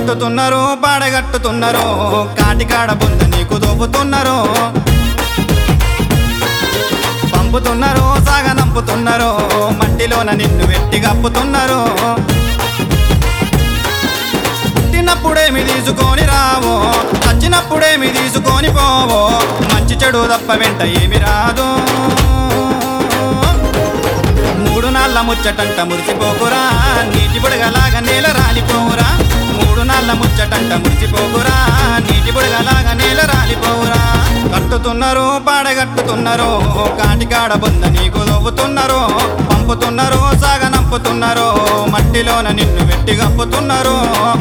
కట్టుతున్నారు పాడగట్టుతున్నారు కాటికాడ బొంద నీకు దోపుతున్నారు పంపుతున్నారు సాగనంపుతున్నారు మట్టిలోన నిన్ను వెట్టి కప్పుతున్నారు పుట్టినప్పుడేమి తీసుకొని రావో చచ్చినప్పుడేమి తీసుకొని పోవో మంచి చెడు తప్ప వెంట ఏమి రాదు మూడు నాళ్ళ ముచ్చటంట మురిసిపోకురా నీటి బుడగలాగా నేల రాలిపోవురా మూడు నాళ్ళ ముచ్చటంట మురిసిపోకురా నీటి బుడగలాగా నేల రాలిపోవురా కట్టుతున్నారు పాడగట్టుతున్నారు కాటికాడ బొంద నీకు దొవ్వుతున్నారు పంపుతున్నారు సాగనంపుతున్నారు మట్టిలోన నిన్ను వెట్టి కప్పుతున్నారు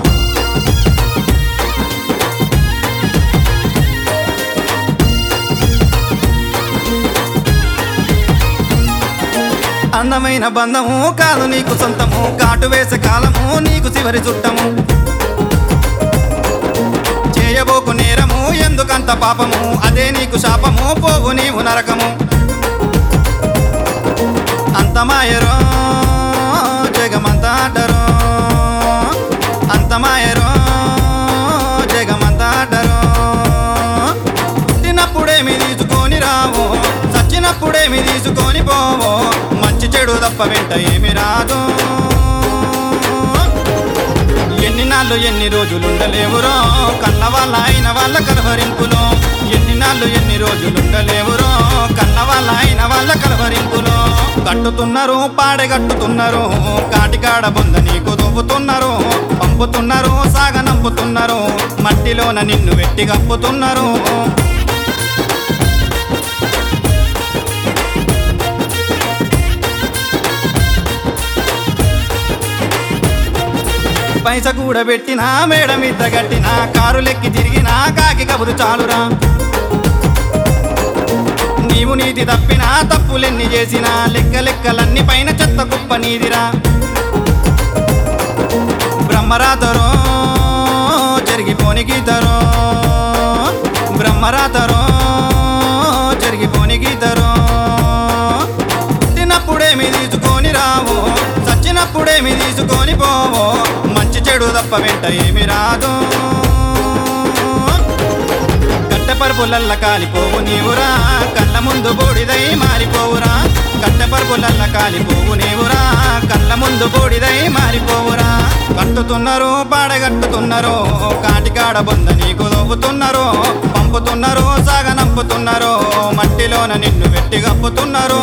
అందమైన బంధము కాదు నీకు సొంతము కాటు వేసే కాలము నీకు చివరి చుట్టము చేయబోకు నేరము ఎందుకంత పాపము అదే నీకు శాపము పోవు నీవు నరకము అంతమాయరో జగమంత ఆటరో అంతమాయరో జగమంత ఆటరో పుట్టినప్పుడేమి తీసుకొని రావో చచ్చినప్పుడేమి తీసుకొని పోవో మంచి చెడు తప్ప వెంట ఏమి రాదు ఎన్ని నాళ్ళు ఎన్ని రోజులుండలేవురో కన్న వాళ్ళ అయిన వాళ్ళ కలవరింపులో ఎన్ని నాళ్ళు ఎన్ని రోజులుండలేవురో కన్న వాళ్ళ అయిన వాళ్ళ కలవరింపులో కట్టుతున్నారు పాడగట్టుతున్నారు కాటికాడ బొంద నీకు దువ్వుతున్నారు పంపుతున్నారు సాగనంపుతున్నారు మట్టిలోన నిన్ను వెట్టి కప్పుతున్నారు పైస కూడా పెట్టినా మేడ మీద కట్టినా కారు లెక్కి తిరిగినా కాకి కబురు చాలురా నీవు నీతి తప్పినా తప్పులెన్ని చేసినా లెక్క లెక్కలన్నీ పైన చెత్త కుప్ప నీదిరా బ్రహ్మరాతరో జరిగిపోని గీతరో బ్రహ్మరాతరో జరిగిపోని గీతరో పుట్టినప్పుడేమి తీసుకొని రావో చచ్చినప్పుడేమి తీసుకొని పోవో మంచి చెడు తప్ప వెంట ఏమి రాదు కట్టెపరుపులల్ల కాలిపోవు నీవురా కళ్ళ ముందు బూడిదై మారిపోవురా కట్టెపరుపులల్ల కాలిపోవు నీవురా కళ్ళ ముందు బూడిదై మారిపోవురా కట్టుతున్నారు పాడగట్టుతున్నారు కాటికాడ బొంద నీకు దొవ్వుతున్నారు పంపుతున్నారు సాగనంపుతున్నారు మట్టిలోన నిన్ను వెట్టి కప్పుతున్నారు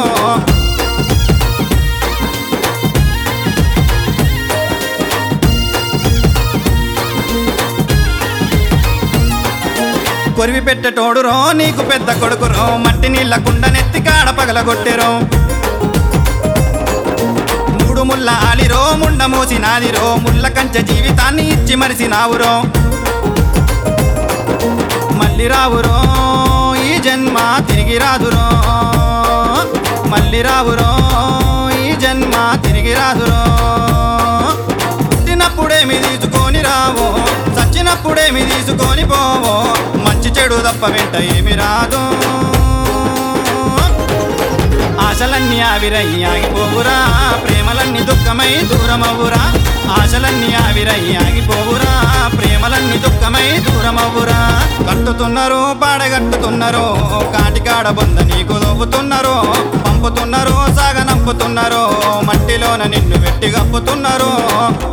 కొరివి పెట్టేటోడురో నీకు పెద్ద కొడుకురో మట్టి నీళ్ళ కుండనెత్తి కాడ పగలగొట్టెరో మూడు ముళ్ళ ఆలిరో ముండ మోసినాదిరో ముళ్ళ కంచె జీవితాన్ని ఇచ్చి మరిసినావురో మళ్ళీ రావురో ఈ జన్మ తిరిగి రాదురో మళ్ళీ రావురో ఈ జన్మ తిరిగి రాదురో పుట్టినప్పుడేమి తీసుకొని రావో చచ్చినప్పుడేమి తీసుకొని పోవో మంచి చెడు తప్ప వెంట ఏమి రాదు ఆశలన్నీ ఆవిరయ్యి ఆగిపోవురా ప్రేమలన్నీ దుఃఖమై దూరమవురా ఆశలన్నీ ఆవిరయ్యి ఆగిపోవురా ప్రేమలన్నీ దుఃఖమై దూరమవురా కట్టుతున్నారు పాడగట్టుతున్నారు కాటికాడ బొంద నీకు దొవ్వుతున్నారు పంపుతున్నారు సాగనంపుతున్నారు మట్టిలోన నిన్ను వెట్టి కప్పుతున్నారు